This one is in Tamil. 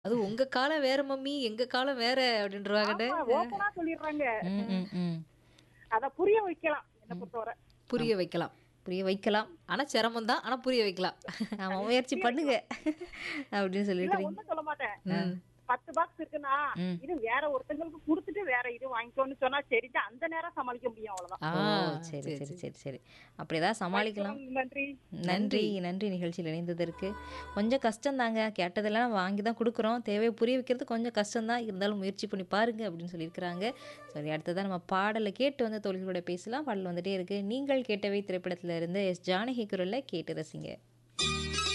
அது உங்க காலம் வேற மம்மி, எங்க காலம் வேற அப்படின்ருவாங்கன்னு. ஆமா, ஓப்பனா சொல்லிடுறாங்க. ம், ம், ம். அத புரிய வைக்கலாம் என்ன பொறுத்தவரை. புரிய வைக்கலாம். புரிய வைக்கலாம். ஆனா சிரமம் தான். ஆனா புரிய வைக்கலாம். ஆமா முயற்சி பண்ணுங்க அப்படின்னு இல்ல சொல்லிருக்கிறீங்க ஒண்ணும் சொல்ல மாட்டேன். ம். 10 பாக்ஸ் இருக்குன்னா, ம். இது வேற ஒருத்தங்களுக்கு குடுத்துட்டு வேற இது வாங்கிக்கோன்னு சொன்னா சரிட்டு அந்த நேரம் சமாளிக்க முடியும் அவ்வளவுதான். ஆ, ஓ சரி சரி சரி சரி அப்படி ஏதாவது சமாளிக்கலாம் நன்றி. நன்றி நன்றி நிகழ்ச்சியில் இணைந்ததற்கு கொஞ்சம் கஷ்டம்தாங்க கேட்டதெல்லாம் வாங்கி தான் கொடுக்குறோம் தேவையை புரிய வைக்கிறது கொஞ்சம் கஷ்டம்தான் இருந்தாலும் முயற்சி பண்ணி பாருங்க அப்படின்னு சொல்லியிருக்கிறாங்க சரி அடுத்ததான் நம்ம பாடலை கேட்டு வந்து தொழில்களோட பேசலாம் பாடல் வந்துட்டே இருக்கு நீங்கள் கேட்டவை திரைப்படத்துல இருந்து எஸ் ஜானகி குரல்ல கேட்டு ரசிங்க